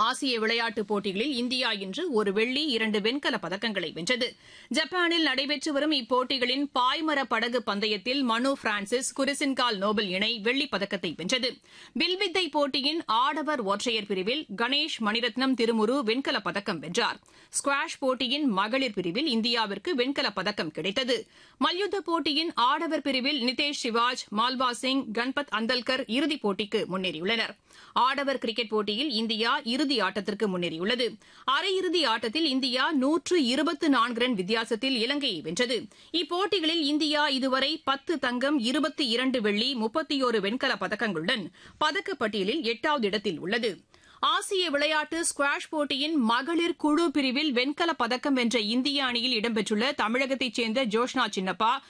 ஆசிய விளையாட்டுப் போட்டிகளில் இந்தியா இன்று ஒரு வெள்ளி இரண்டு வெண்கலப் பதக்கங்களை வென்றது ஜப்பானில் நடைபெற்று வரும் இப்போட்டிகளின் பாய்மர படகு பந்தயத்தில் மனு பிரான்சிஸ் குரிசின்கால் நோபல் இணை வெள்ளிப் பதக்கத்தை வென்றது வில்வித்தை போட்டியின் ஆடவர் ஒற்றையர் பிரிவில் கணேஷ் மணிரத்னம் திருமுரு வெண்கலப் பதக்கம் வென்றார் ஸ்குவாஷ் போட்டியின் மகளிர் பிரிவில் இந்தியாவிற்கு வெண்கலப் பதக்கம் கிடைத்தது மல்யுத்த போட்டியின் ஆடவர் பிரிவில் நிதேஷ் சிவாஜ் மால்வா சிங் கன்பத் அந்தல்கர் இறுதிப் போட்டிக்கு முன்னேறியுள்ளனர் ஆடவர் கிரிக்கெட் போட்டியில் இந்தியா இறுதி ஆட்டத்திற்கு முன்னேறியுள்ளது அரையிறுதி ஆட்டத்தில் இந்தியா நூற்று இருபத்து நான்கு ரன் வித்தியாசத்தில் இலங்கையை வென்றது இப்போட்டிகளில் இந்தியா இதுவரை பத்து தங்கம் இருபத்தி இரண்டு வெள்ளி முப்பத்தியோரு வெண்கலப் பதக்கங்களுடன் பதக்கப்பட்டியலில் எட்டாவது இடத்தில் உள்ளது ஆசிய விளையாட்டு ஸ்குவாஷ் போட்டியின் மகளிர் குழு பிரிவில் வெண்கலப் பதக்கம் வென்ற இந்திய அணியில் இடம்பெற்றுள்ள தமிழகத்தைச் சேர்ந்த ஜோஷ்னா சின்னப்பா